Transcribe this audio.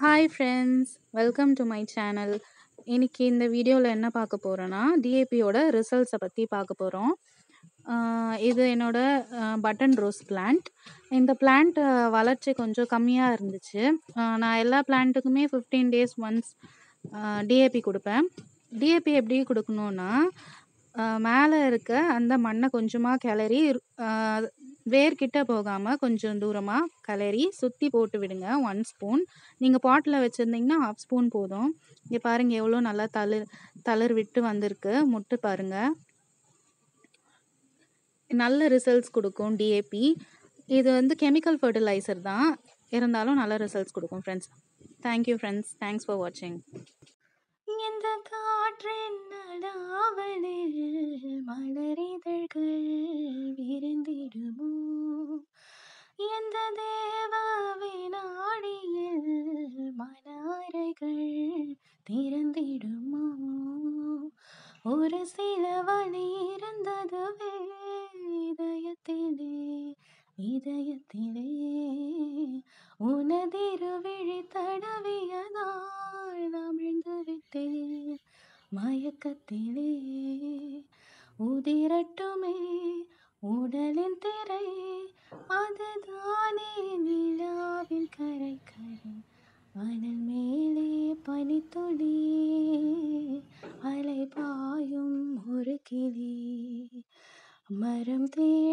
hi friends welcome to my channel இன்னைக்கு இந்த வீடியோவில் என்ன பார்க்க போகிறோன்னா டிஏபியோட ரிசல்ட்ஸை பற்றி பார்க்க போகிறோம் இது என்னோட பட்டன் ரோஸ் பிளான்ட் இந்த பிளான்ட் வளர்ச்சி கொஞ்சம் கம்மியாக இருந்துச்சு ஆஹ் நான் எல்லா பிளான்ட்டுக்குமே ஃபிஃப்டீன் டேஸ் ஒன்ஸ் டிஏபி கொடுப்பேன் டிஏபி எப்படி கொடுக்கணுன்னா மேலே இருக்க அந்த மண்ணை கொஞ்சமாக கிளறி ஆஹ் வேர்கிட்ட போகாமல் கொஞ்சம் தூரமாக கிளறி சுற்றி போட்டு விடுங்க ஒன் ஸ்பூன் நீங்கள் பாட்டில் வச்சுருந்தீங்கன்னா ஹாஃப் ஸ்பூன் போதும் இங்கே பாருங்கள் எவ்வளோ நல்லா தளிர் தளிர் விட்டு வந்திருக்கு முட்டு பாருங்கள் நல்ல ரிசல்ட்ஸ் கொடுக்கும் டிஏபி இது வந்து கெமிக்கல் ஃபர்டிலைசர் தான் இருந்தாலும் நல்ல ரிசல்ட்ஸ் கொடுக்கும் friends thank you friends thanks for வாட்சிங் எந்த காற்றின் நடாவலில் மலரிதழ்கள் விரிந்திடுமோ எந்த தேவ வினாடியில் மனாரைகள் திறந்திடுமோ ஒரு சில வழி இருந்ததுவே இதயத்திலே இதயத்திலே உனதிரு விழி தடவியதால் அமிழ்ந்து விட்டேன் மயக்கத்திலே உதிரட்டுமே உடலின் திரை அதுதானே நிலாவின் கரை கரை மணல் மேலே பனித்துளி அலை பாயும் ஒரு கிளி மரம் தேடி